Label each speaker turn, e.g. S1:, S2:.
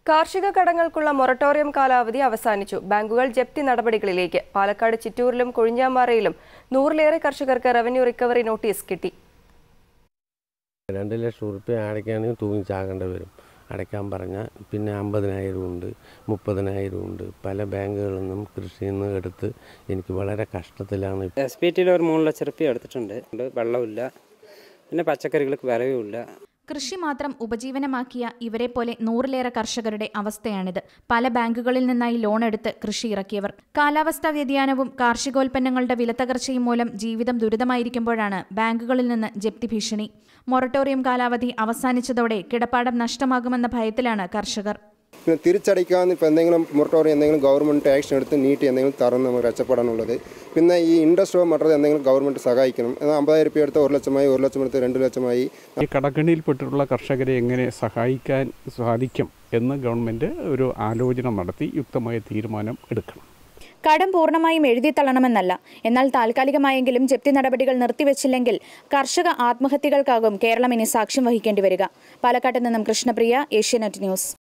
S1: കാർഷിക കടങ്ങൾക്കുള്ള മൊറട്ടോറിയം കാലാവധി അവസാനിച്ചു ബാങ്കുകൾ ജപ്തി നടപടികളിലേക്ക് പാലക്കാട് ചിറ്റൂരിലും കൊഴിഞ്ഞാമ്പാറയിലും നൂറിലേറെ കർഷകർക്ക് റവന്യൂ റിക്കവറി നോട്ടീസ് കിട്ടി
S2: രണ്ട് ലക്ഷം ഉറുപ്പ്യ അടയ്ക്കുകയാണെങ്കിൽ തൂങ്ങി ചാകേണ്ടി വരും അടയ്ക്കാൻ പറഞ്ഞാൽ പിന്നെ അമ്പതിനായിരം ഉണ്ട് മുപ്പതിനായിരം ഉണ്ട് പല ബാങ്കുകളിൽ നിന്നും കൃഷിയിൽ നിന്ന് എടുത്ത് എനിക്ക് വളരെ കഷ്ടത്തിലാണ്
S3: എസ് പി ടിയിൽ ഒരു മൂന്ന് ലക്ഷം റുപ്യ എടുത്തിട്ടുണ്ട് ഉണ്ട് വെള്ളമില്ല പിന്നെ പച്ചക്കറികൾക്ക് വിലയുമില്ല
S4: കൃഷി മാത്രം ഉപജീവനമാക്കിയ ഇവരെ പോലെ നൂറിലേറെ കർഷകരുടെ അവസ്ഥയാണിത് പല ബാങ്കുകളിൽ നിന്നായി ലോൺ എടുത്ത് കൃഷി ഇറക്കിയവർ കാലാവസ്ഥാ വ്യതിയാനവും കാർഷികോൽപ്പന്നങ്ങളുടെ വിലത്തകർച്ചയും മൂലം ജീവിതം ദുരിതമായിരിക്കുമ്പോഴാണ് ബാങ്കുകളിൽ നിന്ന് ജപ്തി ഭീഷണി മൊറട്ടോറിയം കാലാവധി അവസാനിച്ചതോടെ കിടപ്പാടം നഷ്ടമാകുമെന്ന ഭയത്തിലാണ് കർഷകർ
S5: പിന്നെ തിരിച്ചടയ്ക്കാന്ന് ഇപ്പോൾ എന്തെങ്കിലും മൊറട്ടോറിയം എന്തെങ്കിലും ഗവൺമെൻറ് ആക്ഷൻ എടുത്ത് നീട്ടി എന്തെങ്കിലും തറന്ന് നമുക്ക് രക്ഷപ്പെടാനുള്ളത് പിന്നെ ഈ ഇൻട്രസ്റ്റോ മറ്റത് എന്തെങ്കിലും ഗവൺമെൻറ് സഹായിക്കണം എന്നാൽ അമ്പതായിരം രൂപ എടുത്ത് ഒരു ലക്ഷമായി ഒരു ലക്ഷം എടുത്ത് രണ്ട് ലക്ഷമായി
S6: ഈ കടക്കണിയിൽപ്പെട്ടിട്ടുള്ള കർഷകരെ എങ്ങനെ സഹായിക്കാൻ സാധിക്കും എന്ന് ഗവൺമെൻറ് ഒരു ആലോചന നടത്തി യുക്തമായ തീരുമാനം എടുക്കണം
S7: കടം പൂർണ്ണമായും എഴുതിത്തള്ളണമെന്നല്ല എന്നാൽ താൽക്കാലികമായെങ്കിലും ജപ്തി നടപടികൾ നിർത്തിവെച്ചില്ലെങ്കിൽ കർഷക ആത്മഹത്യകൾക്കാകും കേരളം ഇനി സാക്ഷ്യം വഹിക്കേണ്ടി വരിക പാലക്കാട്ട് നിന്നും കൃഷ്ണപ്രിയ ഏഷ്യാനെറ്റ് ന്യൂസ്